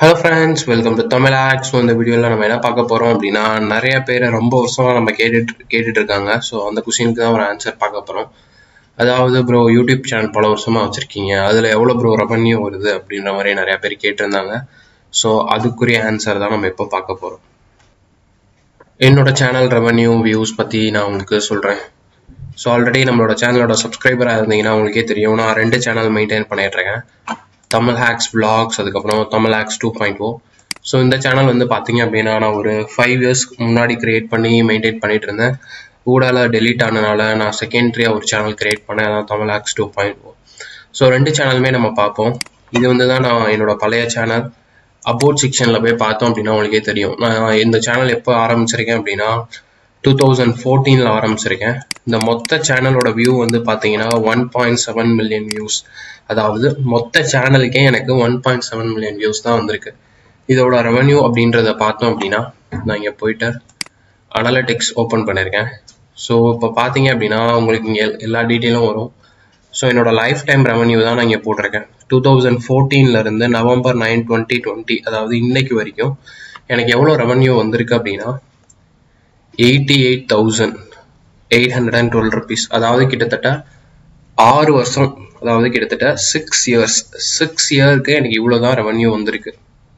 hello friends welcome to Tamil hacks இந்த வீடியோவில் நம்ம என்ன பார்க்க போகிறோம் அப்படின்னா நிறைய பேர் ரொம்ப வருஷமாக நம்ம கேட்டுட்டு கேட்டுட்டு இருக்காங்க ஸோ அந்த கொஷினுக்கு தான் ஒரு ஆன்சர் பார்க்க போகிறோம் அதாவது ப்ரோ யூடியூப் சேனல் பல வருஷமாக வச்சுருக்கீங்க அதில் எவ்வளோ ப்ரோ ரெவன்யூ வருது அப்படின்ற மாதிரி நிறைய பேர் கேட்டிருந்தாங்க ஸோ அதுக்குரிய ஆன்சர் தான் நம்ம இப்போ பார்க்க போகிறோம் என்னோட சேனல் ரெவன்யூ வியூஸ் பற்றி நான் உங்களுக்கு சொல்கிறேன் ஸோ ஆல்ரெடி நம்மளோட சேனலோட சப்ஸ்கிரைபராக இருந்தீங்கன்னா உங்களுக்கே தெரியும் நான் ரெண்டு சேனல் மெயின்டைன் பண்ணிட்டுருக்கேன் தமிழ் ஹேக்ஸ் vlogs அதுக்கப்புறம் Tamil hacks two point O so இந்த சேனல் வந்து பார்த்தீங்க அப்படின்னா நான் ஒரு ஃபைவ் இயர்ஸ்க்கு முன்னாடி கிரியேட் பண்ணி மெயின்டைன் பண்ணிட்டு இருந்தேன் ஊடால டெலீட் ஆனனால நான் செகண்டரியாக ஒரு சேனல் கிரியேட் பண்ணேன் அதான் Tamil hacks two point O so ரெண்டு சேனலுமே நம்ம பார்ப்போம் இது வந்து தான் நான் என்னோட பழைய சேனல் அபோட் செக்ஷனில் போய் பார்த்தோம் அப்படின்னா உங்களுக்கே தெரியும் நான் இந்த சேனல் எப்போ ஆரம்பிச்சிருக்கேன் அப்படின்னா டூ தௌசண்ட் ஃபோர்டீனில் ஆரம்பிச்சிருக்கேன் இந்த மொத்த சேனலோட வியூ வந்து பார்த்தீங்கன்னா one point seven million views அதாவது மொத்த சேனலுக்கே எனக்கு one point seven million views தான் வந்திருக்கு இதோட ரெவன்யூ அப்படின்றத பார்த்தோம் அப்படின்னா நான் இங்கே போயிட்டு அனலிட்டிக்ஸ் ஓப்பன் பண்ணியிருக்கேன் ஸோ இப்போ பார்த்தீங்க அப்படின்னா உங்களுக்கு இங்கே எல்லா டீட்டெயிலும் வரும் ஸோ என்னோட லைஃப் டைம் ரெவன்யூ தான் நான் இங்கே போட்டிருக்கேன் டூ தௌசண்ட் ஃபோர்டீன்லேருந்து நவம்பர் நைன் டுவெண்ட்டி டுவெண்ட்டி அதாவது இன்னைக்கு வரைக்கும் எனக்கு எவ்வளோ ரெவன்யூ வந்திருக்கு அப்படின்னா eighty eight thousand eight hundred and twelve rupees அதாவது கிட்டத்தட்ட ஆறு வருஷம் அதாவது கிட்டத்தட்ட சிக்ஸ் இயர்ஸ் சிக்ஸ் இயருக்கு எனக்கு இவ்வளோதான் ரெவன்யூ வந்திருக்கு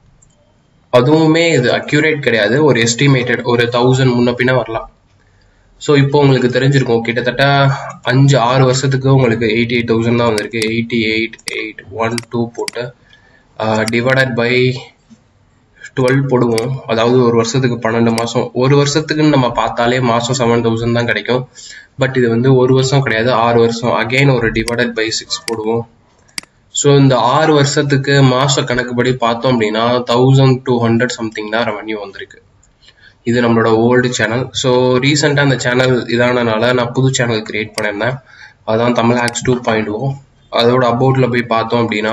அதுவுமே இது அக்யூரேட் கிடையாது ஒரு எஸ்டிமேட்டட் ஒரு தௌசண்ட் முன்ன பின்ன வரலாம் ஸோ இப்போ உங்களுக்கு தெரிஞ்சிருக்கும் கிட்டத்தட்ட அஞ்சு ஆறு வருஷத்துக்கு உங்களுக்கு எயிட்டி எயிட் தௌசண்ட் தான் வந்திருக்கு eighty eight eight one two போட்டு டிவைடட் பை டுவெல் போடுவோம் அதாவது ஒரு வருஷத்துக்கு பன்னெண்டு மாதம் ஒரு வருஷத்துக்குன்னு நம்ம பார்த்தாலே மாதம் செவன் தௌசண்ட் தான் கிடைக்கும் பட் இது வந்து ஒரு வருஷம் கிடையாது ஆறு வருஷம் அகைன் ஒரு டிவைடட் பை சிக்ஸ் போடுவோம் ஸோ இந்த ஆறு வருஷத்துக்கு மாத கணக்குப்படி பார்த்தோம் அப்படின்னா தௌசண்ட் டூ ஹண்ட்ரட் சம்திங் தான் ரெவன்யூ வந்திருக்கு இது நம்மளோட ஓல்டு சேனல் ஸோ ரீசெண்டாக அந்த சேனல் இதானனால நான் புது சேனல் கிரியேட் பண்ணியிருந்தேன் அதான் Tamil hacks two point O அதோட அபவுட்டில் போய் பார்த்தோம் அப்படின்னா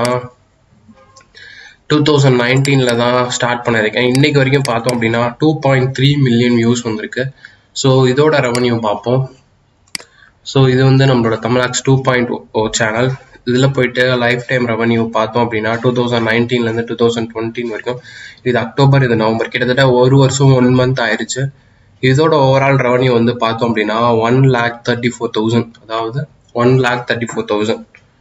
டூ தௌசண்ட் நைன்டீனில் தான் ஸ்டார்ட் பண்ணியிருக்கேன் இன்னைக்கு வரைக்கும் பார்த்தோம் அப்படின்னா two point three million views வந்திருக்கு ஸோ இதோட ரெவன்யூ பார்ப்போம் ஸோ இது வந்து நம்மளோட Tamil hacks two point O channel இதில் போயிட்டு லைஃப் டைம் ரெவன்யூ பார்த்தோம் அப்படின்னா டூ தௌசண்ட் நைன்டீன்லேருந்து டூ தௌசண்ட் டுவெண்ட்டின் வரைக்கும் இது அக்டோபர் இது நவம்பர் கிட்டத்தட்ட ஒரு வருஷம் ஒன் மந்த் ஆயிடுச்சு இதோட ஓவரால் ரெவன்யூ வந்து பார்த்தோம் அப்படின்னா one lakh thirty four thousand அதாவது one lakh thirty four thousand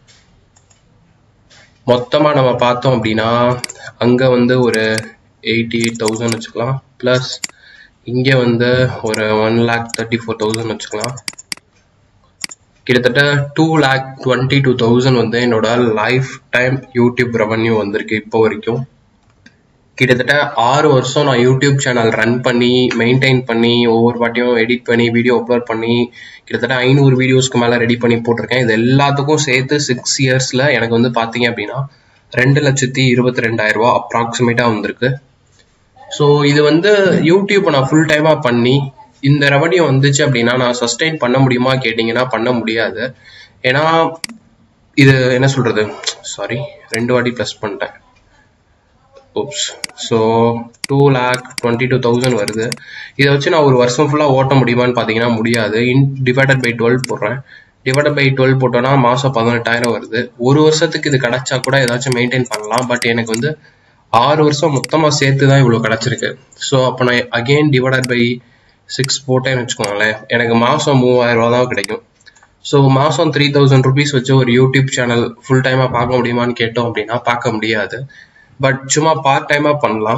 மொத்தமாக நம்ம பார்த்தோம் அப்படின்னா அங்கே வந்து ஒரு எயிட்டி எயிட் தௌசண்ட் வச்சுக்கலாம் ப்ளஸ் இங்கே வந்து ஒரு one lakh thirty four thousand வச்சுக்கலாம் கிட்டத்தட்ட two lakh twenty two thousand வந்து என்னோட லைஃப் டைம் யூடியூப் ரெவன்யூ வந்திருக்கு இப்போ வரைக்கும் கிட்டத்தட்ட ஆறு வருஷம் நான் யூடியூப் சேனல் ரன் பண்ணி மெயின்டைன் பண்ணி ஒவ்வொரு வாட்டியும் எடிட் பண்ணி வீடியோ அப்லோட் பண்ணி கிட்டத்தட்ட ஐநூறு வீடியோஸ்க்கு மேலே ரெடி பண்ணி போட்டிருக்கேன் இது எல்லாத்துக்கும் சேர்த்து சிக்ஸ் இயர்ஸில் எனக்கு வந்து பார்த்தீங்க அப்படின்னா ரெண்டு லட்சத்தி இருபத்தி ரெண்டாயிரம் ரூபா அப்ராக்சிமேட்டாக வந்திருக்கு ஸோ இது வந்து யூடியூப் நான் ஃபுல் டைமாக பண்ணி இந்த ரெவன்யூ வந்துச்சு அப்படின்னா நான் சஸ்டெயின் பண்ண முடியுமா கேட்டிங்கன்னா பண்ண முடியாது ஏன்னா இது என்ன சொல்கிறது சாரி ரெண்டு வாட்டி ப்ளஸ் பண்ணிட்டேன் oops so two lakh twenty two thousand வருது இதை வச்சு நான் ஒரு வருஷம் ஃபுல்லாக ஓட்ட முடியுமான்னு பார்த்தீங்கன்னா முடியாது இன் டிவைடட் பை டுவெல் போடுறேன் டிவைடட் பை டுவெல் போட்டோன்னா மாதம் பதினெட்டாயிரம் வருது ஒரு வருஷத்துக்கு இது கிடச்சா கூட ஏதாச்சும் மெயின்டைன் பண்ணலாம் பட் எனக்கு வந்து ஆறு வருஷம் மொத்தமாக சேர்த்து தான் இவ்வளோ கிடச்சிருக்கு ஸோ அப்போ நான் அகெயின் டிவைடட் பை சிக்ஸ் போட்டேன்னு வச்சுக்கோங்களேன் எனக்கு மாதம் மூவாயிரம் ரூபா தான் கிடைக்கும் ஸோ மாதம் த்ரீ தௌசண்ட் ருபீஸ் வச்சு ஒரு யூடியூப் சேனல் ஃபுல் டைமாக பார்க்க முடியுமான்னு கேட்டோம் அப்படின்னா பார்க்க முடியாது பட் சும்மா பார்ட் டைமாக பண்ணலாம்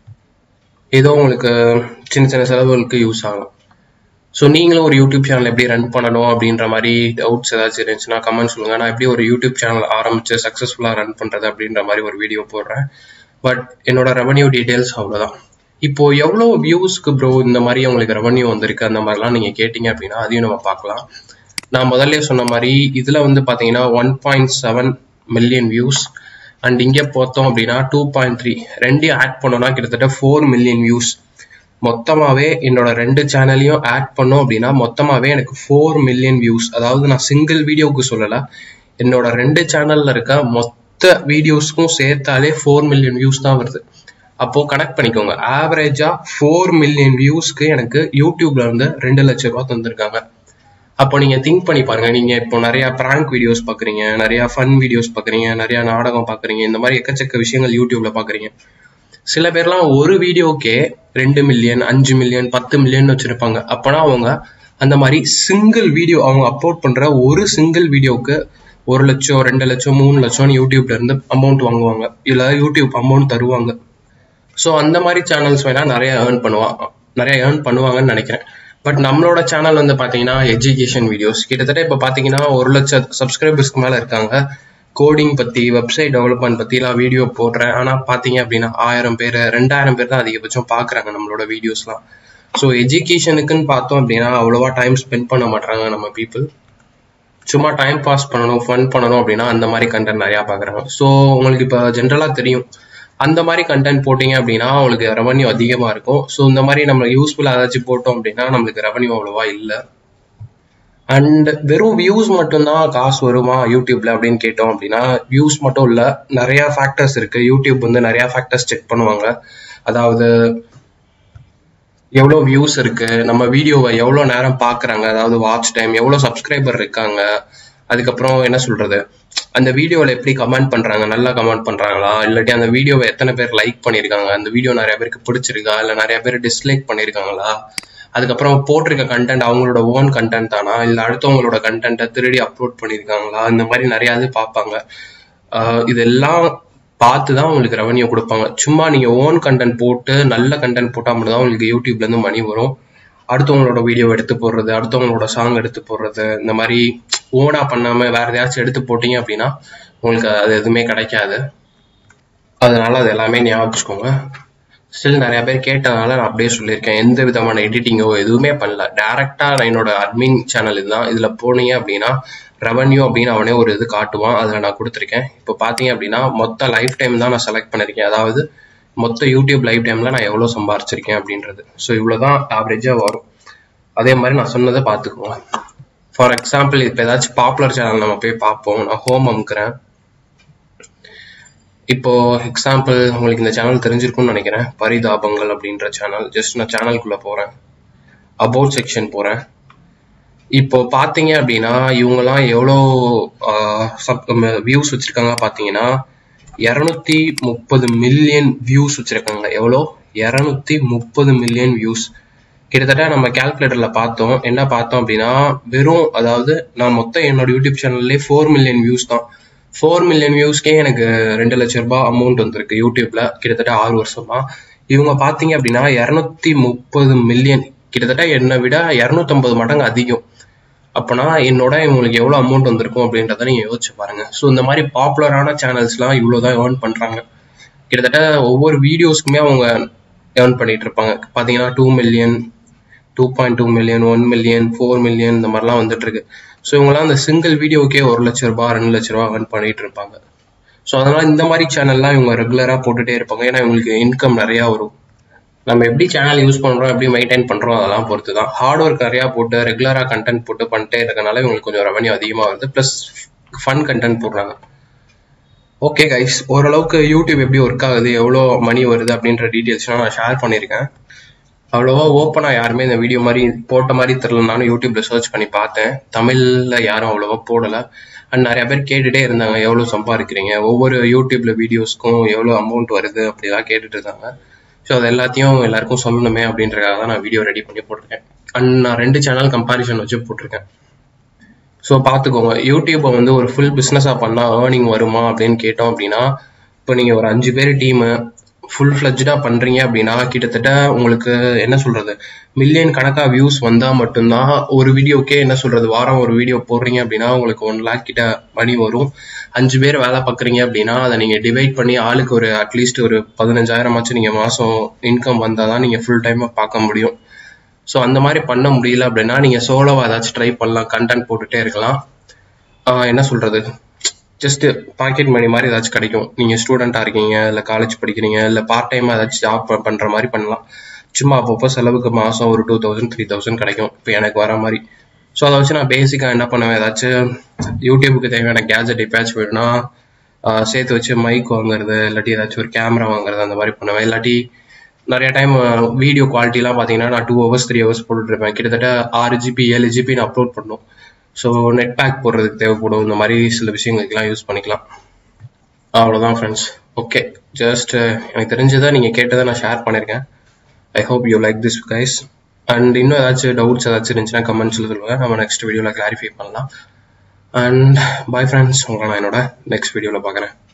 ஏதோ உங்களுக்கு சின்ன சின்ன செலவுகளுக்கு யூஸ் ஆகலாம் ஸோ நீங்களும் ஒரு யூடியூப் சேனல் எப்படி ரன் பண்ணணும் அப்படின்ற மாதிரி டவுட்ஸ் ஏதாச்சும் இருந்துச்சுன்னா கமெண்ட் சொல்லுங்கள் நான் எப்படி ஒரு யூடியூப் சேனல் ஆரம்பித்து சக்ஸஸ்ஃபுல்லாக ரன் பண்ணுறது அப்படின்ற மாதிரி ஒரு வீடியோ போடுறேன் பட் என்னோட ரெவன்யூ டீட்டெயில்ஸ் அவ்வளோதான் இப்போ எவ்வளோ வியூஸ்க்கு ப்ரோ இந்த மாதிரி உங்களுக்கு ரெவன்யூ வந்திருக்கு அந்த மாதிரிலாம் நீங்கள் கேட்டிங்க அப்படின்னா அதையும் நம்ம பார்க்கலாம் நான் முதல்ல சொன்ன மாதிரி இதில் வந்து பார்த்தீங்கன்னா one point seven million views and இங்கே பார்த்தோம் அப்படின்னா டூ பாயிண்ட் த்ரீ ரெண்டையும் ஆட் பண்ணோம்னா கிட்டத்தட்ட ஃபோர் மில்லியன் வியூஸ் மொத்தமாகவே என்னோட ரெண்டு சேனலையும் ஆட் பண்ணோம் அப்படின்னா மொத்தமாகவே எனக்கு ஃபோர் மில்லியன் வியூஸ் அதாவது நான் சிங்கிள் வீடியோவுக்கு சொல்லலை என்னோட ரெண்டு சேனலில் இருக்க மொத்த வீடியோஸ்க்கும் சேர்த்தாலே ஃபோர் மில்லியன் வியூஸ் தான் வருது அப்போ கனெக்ட் பண்ணிக்கோங்க ஆவரேஜா ஃபோர் மில்லியன் வியூஸ்க்கு எனக்கு யூடியூப்ல இருந்து ரெண்டு லட்சம் ரூபாய் தந்திருக்காங்க அப்போ நீங்க திங்க் பண்ணி பாருங்க நீங்க இப்போ நிறைய பிராங்க் வீடியோஸ் பாக்குறீங்க நிறைய ஃபன் வீடியோஸ் பாக்குறீங்க நிறைய நாடகம் பாக்குறீங்க இந்த மாதிரி எக்கச்சக்க விஷயங்கள் யூடியூப்ல பாக்குறீங்க சில பேர்லாம் ஒரு வீடியோக்கே ரெண்டு மில்லியன் அஞ்சு மில்லியன் பத்து மில்லியன் வச்சிருப்பாங்க அப்போனா அவங்க அந்த மாதிரி சிங்கிள் வீடியோ அவங்க அப்லோட் பண்ற ஒரு சிங்கிள் வீடியோவுக்கு ஒரு லட்சம் ரெண்டு லட்சம் மூணு லட்சம் யூடியூப்ல இருந்து அமௌண்ட் வாங்குவாங்க இல்ல யூடியூப் அமௌண்ட் தருவாங்க ஸோ அந்த மாதிரி சேனல்ஸ் வேணா நிறைய ஏர்ன் பண்ணுவாங்க நிறைய ஏர்ன் பண்ணுவாங்கன்னு நினைக்கிறேன் பட் நம்மளோட சேனல் வந்து பாத்தீங்கன்னா எஜுகேஷன் வீடியோஸ் கிட்டத்தட்ட இப்போ பாத்தீங்கன்னா ஒரு லட்சம் சப்ஸ்கிரைபர்ஸ்க்கு மேல இருக்காங்க கோடிங் பத்தி வெப்சைட் டெவலப்மெண்ட் பத்தி எல்லாம் வீடியோ போடுறேன் ஆனா பாத்தீங்க அப்படின்னா ஆயிரம் பேர் ரெண்டாயிரம் பேர் தான் அதிகபட்சம் பாக்குறாங்க நம்மளோட வீடியோஸ்லாம் ஸோ எஜுகேஷனுக்குன்னு பார்த்தோம் அப்படின்னா அவ்வளோவா டைம் ஸ்பெண்ட் பண்ண மாட்டாங்க நம்ம பீப்புள் சும்மா டைம் பாஸ் பண்ணணும் ஃபன் பண்ணணும் அப்படின்னா அந்த மாதிரி கண்டென்ட் நிறையா பார்க்குறாங்க ஸோ உங்களுக்கு இப்போ ஜென்ரலாக தெரியும் அந்த மாதிரி கண்டென்ட் போட்டிங்க அப்படின்னா உங்களுக்கு ரெவன்யூ அதிகமாக இருக்கும் ஸோ இந்த மாதிரி நம்ம யூஸ்ஃபுல்லாக ஏதாச்சும் போட்டோம் அப்படின்னா நம்மளுக்கு ரெவன்யூ அவ்வளோவா இல்லை அண்ட் வெறும் வியூஸ் மட்டும்தான் காசு வருமா யூடியூப்ல அப்படின்னு கேட்டோம் அப்படின்னா வியூஸ் மட்டும் இல்ல நிறைய ஃபேக்டர்ஸ் இருக்கு யூடியூப் வந்து நிறைய ஃபேக்டர்ஸ் செக் பண்ணுவாங்க அதாவது எவ்வளோ வியூஸ் இருக்கு நம்ம வீடியோவை எவ்வளோ நேரம் பார்க்குறாங்க அதாவது வாட்ச் டைம் எவ்வளோ சப்ஸ்கிரைபர் இருக்காங்க அதுக்கப்புறம் என்ன சொல்றது அந்த வீடியோவில் எப்படி கமெண்ட் பண்றாங்க நல்லா கமெண்ட் பண்றாங்களா இல்லாட்டி அந்த வீடியோவை எத்தனை பேர் லைக் பண்ணியிருக்காங்க அந்த வீடியோ நிறைய பேருக்கு பிடிச்சிருக்கா இல்லை நிறைய பேர் டிஸ்லைக் பண்ணியிருக்காங்களா அதுக்கப்புறம் போட்டிருக்க கண்டென்ட் அவங்களோட ஓன் கண்டென்ட் தானா இல்லை அடுத்தவங்களோட கண்டென்ட்டை திருடி அப்லோட் பண்ணியிருக்காங்களா இந்த மாதிரி நிறைய இது பார்ப்பாங்க இதெல்லாம் பார்த்து தான் உங்களுக்கு ரெவன்யூ கொடுப்பாங்க சும்மா நீங்கள் ஓன் கண்டென்ட் போட்டு நல்ல கண்டென்ட் போட்டால் மட்டும் தான் உங்களுக்கு யூடியூப்லேருந்து மணி வரும் அடுத்தவங்களோட வீடியோ எடுத்து போடுறது அடுத்தவங்களோட சாங் எடுத்து போடுறது இந்த மாதிரி ஓனா பண்ணாமல் வேற எதையாச்சும் எடுத்து போட்டீங்க அப்படின்னா உங்களுக்கு அது எதுவுமே கிடைக்காது அதனால அது எல்லாமே ஞாபகம் வச்சுக்கோங்க ஸ்டில் நிறைய பேர் கேட்டதுனால நான் அப்படியே சொல்லியிருக்கேன் எந்த விதமான எடிட்டிங்கோ எதுவுமே பண்ணல டேரக்டா என்னோட அட்மின் சேனல் இதுதான் இதுல போனீங்க அப்படின்னா ரெவன்யூ அப்படின்னு அவனே ஒரு இது காட்டுவான் அதில் நான் கொடுத்துருக்கேன் இப்போ பார்த்தீங்க அப்படின்னா மொத்த லைஃப் டைம் தான் நான் செலக்ட் பண்ணியிருக்கேன் அதாவது மொத்த யூடியூப் லைஃப் டைம்ல நான் எவ்வளோ சம்பாரிச்சிருக்கேன் அப்படின்றது ஸோ இவ்வளோதான் ஆவரேஜாக வரும் அதே மாதிரி நான் சொன்னதை பார்த்துக்கோங்க ஃபார் எக்ஸாம்பிள் இப்போ ஏதாச்சும் பாப்புலர் சேனல் நம்ம போய் பார்ப்போம் நான் ஹோம் அமுக்கிறேன் இப்போ எக்ஸாம்பிள் உங்களுக்கு இந்த சேனல் தெரிஞ்சிருக்கும்னு நினைக்கிறேன் பரிதாபங்கள் அப்படின்ற சேனல் ஜஸ்ட் நான் சேனலுக்குள்ள போறேன் அபவுட் செக்ஷன் போறேன் இப்போ பாத்தீங்க அப்படின்னா இவங்கெல்லாம் எவ்வளோ வியூஸ் வச்சிருக்காங்க பாத்தீங்கன்னா இரநூத்தி முப்பது மில்லியன் வியூஸ் வச்சிருக்காங்க எவ்வளோ இரநூத்தி முப்பது மில்லியன் வியூஸ் கிட்டத்தட்ட நம்ம கால்குலேட்டர்ல பார்த்தோம் என்ன பார்த்தோம் அப்படின்னா வெறும் அதாவது நான் மொத்தம் என்னோட யூடியூப் சேனல்லே ஃபோர் மில்லியன் வியூஸ் தான் ஃபோர் மில்லியன் வியூஸ்க்கே எனக்கு ரெண்டு லட்சம் ரூபாய் அமௌண்ட் வந்திருக்கு யூடியூப்ல கிட்டத்தட்ட ஆறு வருஷமா இவங்க பாத்தீங்க அப்படின்னா இரநூத்தி முப்பது மில்லியன் கிட்டத்தட்ட என்னை விட இரநூத்தம்பது மடங்கு அதிகம் அப்போனா என்னோட இவங்களுக்கு எவ்வளோ அமௌண்ட் வந்திருக்கும் அப்படின்றத நீங்க யோசிச்சு பாருங்க ஸோ இந்த மாதிரி பாப்புலரான சேனல்ஸ்லாம் இவ்வளோதான் ஏர்ன் பண்றாங்க கிட்டத்தட்ட ஒவ்வொரு வீடியோஸ்க்குமே அவங்க ஏர்ன் பண்ணிட்டு இருப்பாங்க பாத்தீங்கன்னா two million two point two million one million four million இந்த மாதிரிலாம் வந்துட்டு இருக்கு ஸோ இவங்கலாம் அந்த சிங்கிள் வீடியோக்கே ஒரு லட்ச ரூபாய் ரெண்டு லட்ச ரூபாய் ஏர்ன் பண்ணிட்டு இருப்பாங்க ஸோ அதனால இந்த மாதிரி சேனல்லாம் இவங்க ரெகுலராக போட்டுட்டே இருப்பாங்க ஏன்னா இவங்களுக்கு இன்கம் நிறையா வரும் நம்ம எப்படி சேனல் யூஸ் பண்றோம் எப்படி மெயின்டைன் பண்றோம் அதெல்லாம் பொறுத்து தான் ஹார்ட் ஒர்க் நிறையா போட்டு ரெகுலராக கண்டென்ட் போட்டு பண்ணிட்டே இருக்கனால இவங்களுக்கு கொஞ்சம் ரெவன்யூ அதிகமாக வருது ப்ளஸ் ஃபன் கண்டென்ட் போடுறாங்க ஓகே கைஸ் ஓரளவுக்கு யூடியூப் எப்படி ஒர்க் ஆகுது எவ்வளோ மணி வருது அப்படின்ற டீட்டெயில்ஸ்லாம் நான் ஷேர் பண்ணியிருக்கேன் அவ்வளோவா ஓப்பனாக யாருமே இந்த வீடியோ மாதிரி போட்ட மாதிரி தெரிலனாலும் யூடியூப்ல சர்ச் பண்ணி பார்த்தேன் தமிழ்ல யாரும் அவ்வளோவா போடலை அண்ட் நிறைய பேர் கேட்டுட்டே இருந்தாங்க எவ்வளோ சம்பாதிக்கிறீங்க ஒவ்வொரு யூடியூப்ல வீடியோஸ்க்கும் எவ்வளோ அமௌண்ட் வருது அப்படிலாம் கேட்டுட்டு இருந்தாங்க ஸோ அது எல்லாத்தையும் எல்லாருக்கும் சொல்லணுமே அப்படின்றக்காக தான் நான் வீடியோ ரெடி பண்ணி போட்டிருக்கேன் அண்ட் நான் ரெண்டு சேனல் கம்பாரிசன் வச்சு போட்டிருக்கேன் ஸோ பார்த்துக்கோங்க யூடியூப்பை வந்து ஒரு ஃபுல் பிஸ்னஸாக பண்ணால் ஏர்னிங் வருமா அப்படின்னு கேட்டோம் அப்படின்னா இப்போ நீங்கள் ஒரு அஞ்சு பேர் டீமு ஃபுல் ஃப்ளஜ்டாக பண்ணுறீங்க அப்படின்னா கிட்டத்தட்ட உங்களுக்கு என்ன சொல்கிறது மில்லியன் கணக்காக வியூஸ் வந்தால் மட்டும்தான் ஒரு வீடியோக்கே என்ன சொல்கிறது வாரம் ஒரு வீடியோ போடுறீங்க அப்படின்னா உங்களுக்கு ஒன் லேக் கிட்ட மணி வரும் அஞ்சு பேர் வேலை பார்க்குறீங்க அப்படின்னா அதை நீங்கள் டிவைட் பண்ணி ஆளுக்கு ஒரு அட்லீஸ்ட் ஒரு பதினஞ்சாயிரமாச்சும் நீங்கள் மாதம் இன்கம் வந்தால் தான் நீங்கள் ஃபுல் டைமாக பார்க்க முடியும் ஸோ அந்த மாதிரி பண்ண முடியல அப்படின்னா நீங்கள் சோலோவாக ஏதாச்சும் ட்ரை பண்ணலாம் கண்டென்ட் போட்டுகிட்டே இருக்கலாம் என்ன சொல்கிறது ஜஸ்ட் பாக்கெட் மணி மாதிரி ஏதாச்சும் கிடைக்கும் நீங்கள் ஸ்டூடெண்ட்டாக இருக்கீங்க இல்லை காலேஜ் படிக்கிறீங்க இல்லை பார்ட் டைமாக ஏதாச்சும் ஜாப் பண்ணுற மாதிரி பண்ணலாம் சும்மா அப்பப்போ செலவுக்கு மாதம் ஒரு டூ தௌசண்ட் த்ரீ தௌசண்ட் கிடைக்கும் இப்போ எனக்கு வர மாதிரி ஸோ அதை வச்சு நான் பேசிக்காக என்ன பண்ணுவேன் ஏதாச்சும் யூடியூபுக்கு தேவையான கேஜெட் எப்பயாச்சும் வேணும்னா சேர்த்து வச்சு மைக் வாங்குறது இல்லாட்டி ஏதாச்சும் ஒரு கேமரா வாங்குறது அந்த மாதிரி பண்ணுவேன் இல்லாட்டி நிறைய டைம் வீடியோ குவாலிட்டிலாம் பார்த்தீங்கன்னா நான் டூ ஹவர்ஸ் த்ரீ ஹவர்ஸ் போட்டுட்ருப்பேன் கிட்டத்தட்ட ஆறு ஜிபி ஏழு ஜிபி நான் அப்லோட் பண்ணும் ஸோ நெட் பேக் போடுறதுக்கு தேவைப்படும் இந்த மாதிரி சில விஷயங்களுக்கெல்லாம் யூஸ் பண்ணிக்கலாம் அவ்வளோதான் ஃப்ரெண்ட்ஸ் ஓகே ஜஸ்ட் எனக்கு தெரிஞ்சதை நீங்கள் கேட்டதை நான் ஷேர் பண்ணியிருக்கேன் I hope you like this guys and இன்னும் ஏதாச்சும் டவுட்ஸ் ஏதாச்சும் இருந்துச்சுன்னா கமெண்ட்ஸில் சொல்லுங்கள் நம்ம நெக்ஸ்ட் வீடியோவில் கிளாரிஃபை பண்ணலாம் அண்ட் பாய் ஃப்ரெண்ட்ஸ் உங்களை நான் என்னோட நெக்ஸ்ட் வீடியோவில் பார்க்குறேன்